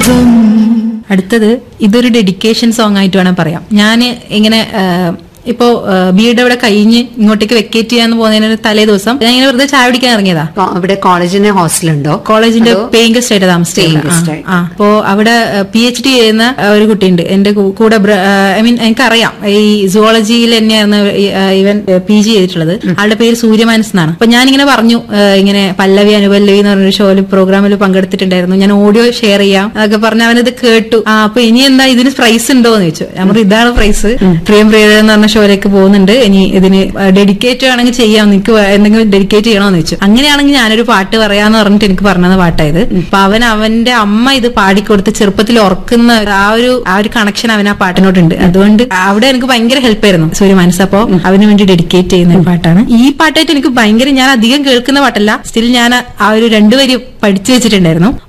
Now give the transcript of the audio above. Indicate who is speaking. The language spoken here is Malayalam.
Speaker 1: ലോകം
Speaker 2: അടുത്തത് ഇതൊരു ഡെഡിക്കേഷൻ സോങ് ആയിട്ട് വേണം പറയാം ഞാൻ ഇങ്ങനെ ആ, ഇപ്പോ ബി എഡ് അവിടെ കഴിഞ്ഞ് ഇങ്ങോട്ടേക്ക് വെക്കേറ്റ് ചെയ്യാന്ന് പോകുന്നതിന് ഒരു തലേ ദിവസം ഞാൻ ഇങ്ങനെ വെറുതെ ചായ പിടിക്കാൻ ഇറങ്ങിയതാ
Speaker 3: കോ- ഇവിടെ കോളേജിന് ഹോസ്റ്റലുണ്ടോ
Speaker 2: കോളേജിന്റെ
Speaker 3: അതോ
Speaker 2: പേയിങ് ഗസ്റ്റ് ആയിട്ട് താമസിച്ചില്ല
Speaker 3: Paying guest ആയിട്ട്.
Speaker 2: ആ അപ്പോ അവിടെ പി എച്ച് ഡി ചെയ്യുന്ന ആ, ഒരു കുട്ടിയുണ്ട് എന്റെ കൂ- കൂടെ ഐ മീൻ എനിക്കറിയാം ഈ സുവോളജിയിൽ തന്നെയായിരുന്നു ഈ, ആ, ഇവൻ പി ജി ചെയ്തിട്ടുള്ളത് ആളുടെ പേര് സൂര്യമാനസ് എന്നാണ് അപ്പൊ ഞാനിങ്ങനെ പറഞ്ഞു ആ, ഇങ്ങനെ പല്ലവി അനുപല്ലവി എന്ന് പറഞ്ഞൊരു ഷോയിൽ പ്രോഗ്രാമിൽ പങ്കെടുത്തിട്ടുണ്ടായിരുന്നു ഞാൻ ഓഡിയോ ഷെയർ ചെയ്യാം അതൊക്കെ പറഞ്ഞ് അവനത് കേട്ടു ആ അപ്പൊ ഇനി എന്താ ഇതിന് പ്രൈസ് ഉണ്ടോ എന്ന് ചോദിച്ചു ഞാൻ പറഞ്ഞു ഇതാണ് പ്രൈസ് പ്രിയം പ്രിയ എന്ന് പറഞ്ഞ ഷോയിലേക്ക് പോകുന്നുണ്ട് ഇനി ഇതിന് ഡെഡിക്കേറ്റ് ആണെങ്കിൽ ചെയ്യാം നിനക്ക് വേ- എന്തെങ്കിലും ഡെഡിക്കേറ്റ് ചെയ്യണമെന്ന് ചോദിച്ചു അങ്ങനെയാണെങ്കിൽ ഞാനൊരു പാട്ട് പറയാന്ന് പറഞ്ഞിട്ട് എനിക്ക് പറഞ്ഞത് പാട്ടായത് അപ്പൊ അവൻ അവന്റെ അമ്മ ഇത് പാടിക്കൊടുത്ത് ചെറുപ്പത്തിൽ ഓർക്കുന്ന ആ ഒരു ആ ഒരു കണക്ഷൻ അവൻ ആ പാട്ടിനോടുണ്ട് അതുകൊണ്ട് അവിടെ എനിക്ക് ഭയങ്കര ഹെൽപ്പ് ആയിരുന്നു സൂര്യ മനസ്സ് അപ്പോ അവന് വേണ്ടി ഡെഡിക്കേറ്റ് ചെയ്യുന്ന ഒരു പാട്ടാണ് ഈ പാട്ടായിട്ട് എനിക്ക് ഭയങ്കര ഞാൻ അധികം കേൾക്കുന്ന പാട്ടല്ല സ്റ്റിൽ ഞാൻ ആ ഒരു രണ്ടുപേരും പഠിച്ചു വെച്ചിട്ടുണ്ടായിരുന്നു